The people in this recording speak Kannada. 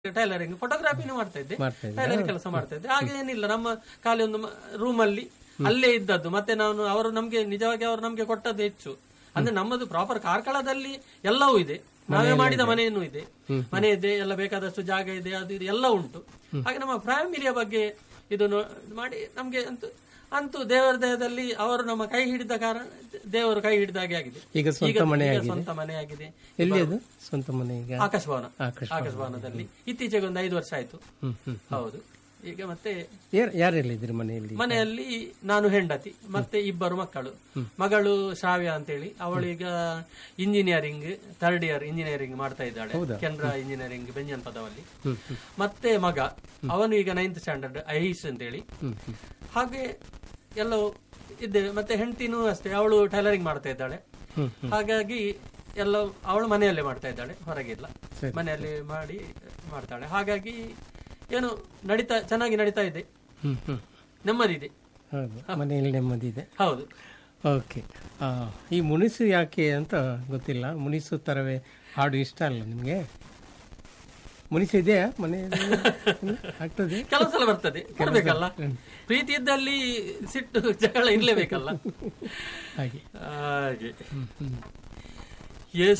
ಟೈಲರಿಂಗ್ ಫೋಟೋಗ್ರಾಫಿನೂ ಮಾಡ್ತಾ ಇದ್ದೆ ಮಾಡ್ತಾ ಇದ್ದೆ ಟೈಲರಿಂಗ್ ಕೆಲಸ ಮಾಡ್ತಾ ಇದ್ದೆ ಹಾಗೆ ಏನಿಲ್ಲ ನಮ್ಮ ಖಾಲಿ ಒಂದು ರೂಮ್ ಅಲ್ಲಿ ಅಲ್ಲೇ ಇದ್ದದ್ದು ಮತ್ತೆ ನಾನು ಅವರು ನಮ್ಗೆ ನಿಜವಾಗಿ ಅವರು ನಮ್ಗೆ ಕೊಟ್ಟದ್ದು ಹೆಚ್ಚು ಅಂದ್ರೆ ನಮ್ಮದು ಪ್ರಾಪರ್ ಕಾರ್ಕಳದಲ್ಲಿ ಎಲ್ಲವೂ ಇದೆ ನಾವೇ ಮಾಡಿದ ಮನೆಯನ್ನು ಇದೆ ಮನೆ ಇದೆ ಎಲ್ಲ ಬೇಕಾದಷ್ಟು ಜಾಗ ಇದೆ ಅದು ಇದು ಎಲ್ಲ ಉಂಟು ಹಾಗೆ ನಮ್ಮ ಫ್ಯಾಮಿಲಿಯ ಬಗ್ಗೆ ಇದು ನೋ- ಮಾಡಿ ನಮ್ಗೆ ಅಂತೂ ಅಂತೂ ದೇವರ ದಯದಲ್ಲಿ ಅವರು ನಮ್ಮ ಕೈ ಹಿಡಿದ ಕಾರಣ ದೇವರು ಕೈ ಹಿಡಿದ ಹಾಗೆ ಆಗಿದೆ ಈಗ ಸ್ವಂತ ಈಗ- ಮನೆ ಈಗ ಆಗಿದೆ ಸ್ವಂತ ಮನೆ ಆಗಿದೆ ಎಲ್ಲಿ ಅದು ಸ್ವಂತ ಮನೆ ಈಗ ಆಕಾಶ ಭವನ ಆಕಾಶ ಆಕಾಶ ಭವನದಲ್ಲಿ ಇತ್ತೀಚೆಗೆ ಒಂದು ಐದು ವರ್ಷ ಆಯ್ತು ಹ್ಮ್ ಹ್ಮ್ ಹೌದು ಈಗ ಮತ್ತೆ ಯಾರ್ ಯಾರೆಲ್ಲಿದ್ದೀರಿ ಮನೆಯಲ್ಲಿ ಮನೆಯಲ್ಲಿ ನಾನು ಹೆಂಡತಿ ಮತ್ತೆ ಇಬ್ಬರು ಮಕ್ಕಳು ಮಗಳು ಶ್ರಾವ್ಯ ಅಂತೇಳಿ ಅವಳೀಗ ಇಂಜಿನಿಯರಿಂಗ್ ಥರ್ಡ್ ಇಯರ್ ಇಂಜಿನಿಯರಿಂಗ್ ಮಾಡ್ತಾ ಇದ್ದಾಳೆ ಕೆನರಾ ಇಂಜಿನಿಯರಿಂಗ್ ಬೆಂಜನ್ ಪದವಲ್ಲಿ ಹ್ಮ್ ಹ್ಮ್ ಮತ್ತೆ ಮಗ ಅವನು ಈಗ ನೈನ್ತ್ ಸ್ಟ್ಯಾಂಡರ್ಡ್ ಐಸ್ ಅಂತೇಳಿ ಹ್ಮ್ ಹ್ಮ್ ಹಾಗೆ ಎಲ್ಲವೂ ಇದ್ದೇವೆ ಮತ್ತೆ ಹೆಂಡತಿನೂ ಅಷ್ಟೇ ಅವಳು ಟೈಲರಿಂಗ್ ಮಾಡ್ತಾ ಇದ್ದಾಳೆ ಹ್ಮ್ ಹಾಗಾಗಿ ಎಲ್ಲ ಅವಳು ಮನೆಯಲ್ಲೇ ಮಾಡ್ತಾ ಇದ್ದಾಳೆ ಹೊರಗಿಲ್ಲ ಸರಿ. ಮನೆಯಲ್ಲಿ ಮಾಡಿ ಮಾಡ್ತಾಳೆ ಹಾಗಾಗಿ ಏನು ನಡೀತಾ ಚೆನ್ನಾಗಿ ನಡೀತಾ ಇದೆ ಹ್ಮ್ ಹ್ಮ್ ನೆಮ್ಮದಿ ಇದೆ ಹೌದು ಮನೆಯಲ್ಲಿ ನೆಮ್ಮದಿ ಇದೆ ಹೌದು ಓಕೆ ಈ ಮುನಿಸು ಯಾಕೆ ಅಂತ ಗೊತ್ತಿಲ್ಲ ಮುನಿಸು ತರವೇ ಹಾಡು ಇಷ್ಟ ಅಲ್ಲ ನಿಮಗೆ ಮುನಿಸು ಇದೆಯಾ ಮನೆಯಲ್ಲಿ ಆಗ್ತದೆ ಕೆಲವು ಸಲ ಬರ್ತದೆ ಬರ್ಬೇಕಲ್ಲ ಪ್ರೀತಿ ಇದ್ದಲ್ಲಿ ಸಿಟ್ಟು ಜಗಳ ಇರ್ಲೇಬೇಕಲ್ಲ ಹಾಗೆ ಹಾಗೆ ಹ್ಮ್ ಹ್ಮ್ ಎಸ್